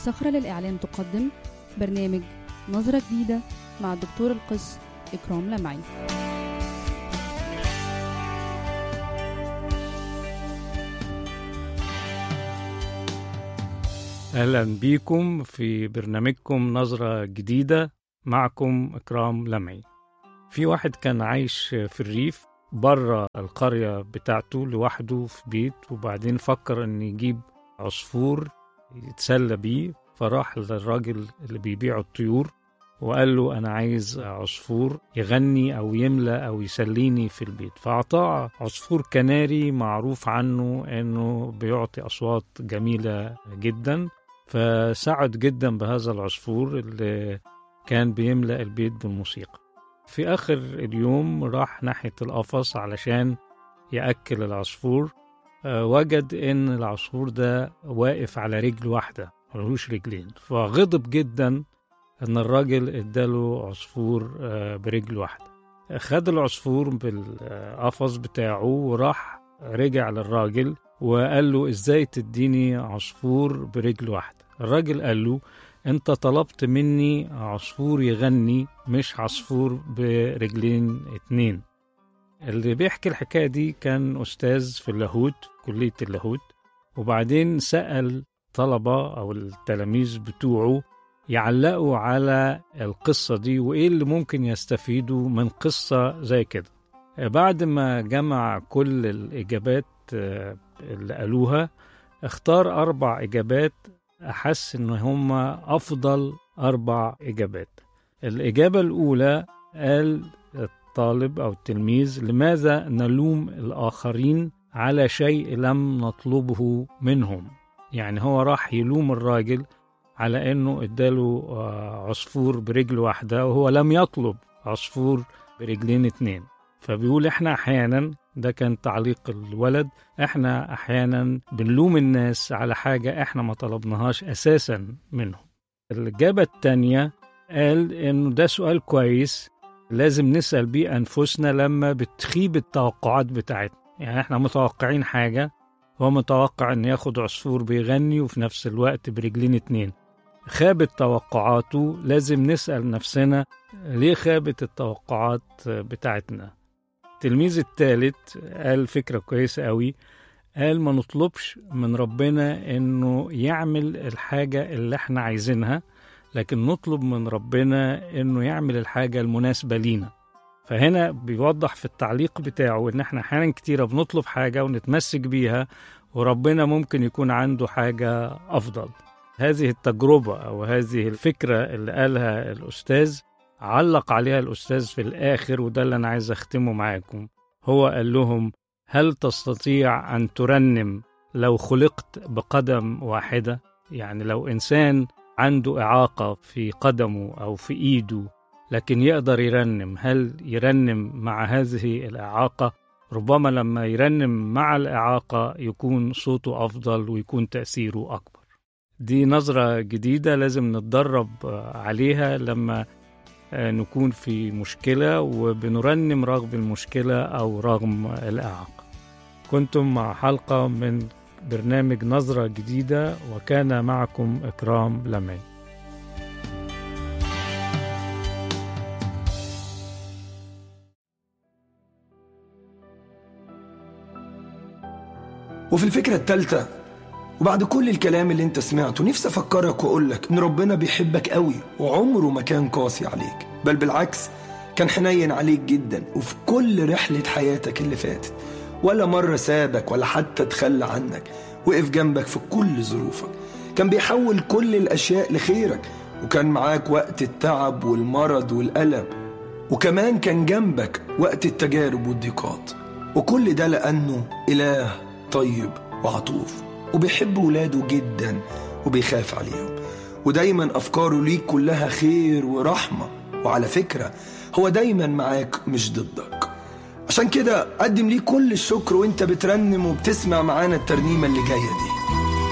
صخرة للإعلام تقدم برنامج نظرة جديدة مع الدكتور القس إكرام لمعي أهلا بيكم في برنامجكم نظرة جديدة معكم إكرام لمعي في واحد كان عايش في الريف بره القرية بتاعته لوحده في بيت وبعدين فكر إن يجيب عصفور يتسلى بيه فراح للراجل اللي بيبيع الطيور وقال له أنا عايز عصفور يغني أو يملى أو يسليني في البيت فأعطاه عصفور كناري معروف عنه إنه بيعطي أصوات جميلة جدا فسعد جدا بهذا العصفور اللي كان بيملأ البيت بالموسيقى في آخر اليوم راح ناحية القفص علشان يأكل العصفور آه، وجد إن العصفور ده واقف على رجل واحدة ملهوش رجلين فغضب جدا إن الراجل اداله عصفور آه، برجل واحدة خد العصفور بالقفص بتاعه وراح رجع للراجل وقال له ازاي تديني عصفور برجل واحدة الراجل قال له انت طلبت مني عصفور يغني مش عصفور برجلين اتنين اللي بيحكي الحكاية دي كان أستاذ في اللاهوت كلية اللاهوت وبعدين سأل طلبة أو التلاميذ بتوعه يعلقوا على القصة دي وإيه اللي ممكن يستفيدوا من قصة زي كده بعد ما جمع كل الإجابات آه، اللي قالوها اختار أربع إجابات أحس إن هما أفضل أربع إجابات الإجابة الأولى قال الطالب أو التلميذ لماذا نلوم الآخرين على شيء لم نطلبه منهم يعني هو راح يلوم الراجل على إنه إداله آه، عصفور برجل واحدة وهو لم يطلب عصفور برجلين اتنين فبيقول إحنا أحيانا ده كان تعليق الولد احنا احيانا بنلوم الناس على حاجة احنا ما طلبناهاش اساسا منهم الإجابة التانية قال انه ده سؤال كويس لازم نسأل بيه أنفسنا لما بتخيب التوقعات بتاعتنا يعني احنا متوقعين حاجة هو متوقع ان ياخد عصفور بيغني وفي نفس الوقت برجلين اتنين خابت توقعاته لازم نسأل نفسنا ليه خابت التوقعات بتاعتنا التلميذ الثالث قال فكرة كويسة قوي قال ما نطلبش من ربنا انه يعمل الحاجة اللي احنا عايزينها لكن نطلب من ربنا انه يعمل الحاجة المناسبة لينا فهنا بيوضح في التعليق بتاعه ان احنا احيانا كتيرة بنطلب حاجة ونتمسك بيها وربنا ممكن يكون عنده حاجة افضل هذه التجربة او هذه الفكرة اللي قالها الاستاذ علق عليها الأستاذ في الآخر وده اللي أنا عايز أختمه معاكم هو قال لهم هل تستطيع أن ترنم لو خلقت بقدم واحدة يعني لو إنسان عنده إعاقة في قدمه أو في إيده لكن يقدر يرنم هل يرنم مع هذه الإعاقة ربما لما يرنم مع الإعاقة يكون صوته أفضل ويكون تأثيره أكبر دي نظرة جديدة لازم نتدرب عليها لما نكون في مشكلة وبنرنم رغم المشكلة أو رغم الإعاقة كنتم مع حلقة من برنامج نظرة جديدة وكان معكم إكرام لمعي وفي الفكرة التالتة وبعد كل الكلام اللي انت سمعته نفسي افكرك واقولك ان ربنا بيحبك قوي وعمره ما كان قاسي عليك بل بالعكس كان حنين عليك جدا وفي كل رحلة حياتك اللي فاتت ولا مرة سابك ولا حتى تخلى عنك وقف جنبك في كل ظروفك كان بيحول كل الأشياء لخيرك وكان معاك وقت التعب والمرض والألم وكمان كان جنبك وقت التجارب والضيقات وكل ده لأنه إله طيب وعطوف وبيحب ولاده جدا وبيخاف عليهم ودايما أفكاره ليك كلها خير ورحمة وعلى فكرة هو دايما معاك مش ضدك عشان كده قدم ليه كل الشكر وانت بترنم وبتسمع معانا الترنيمة اللي جاية دي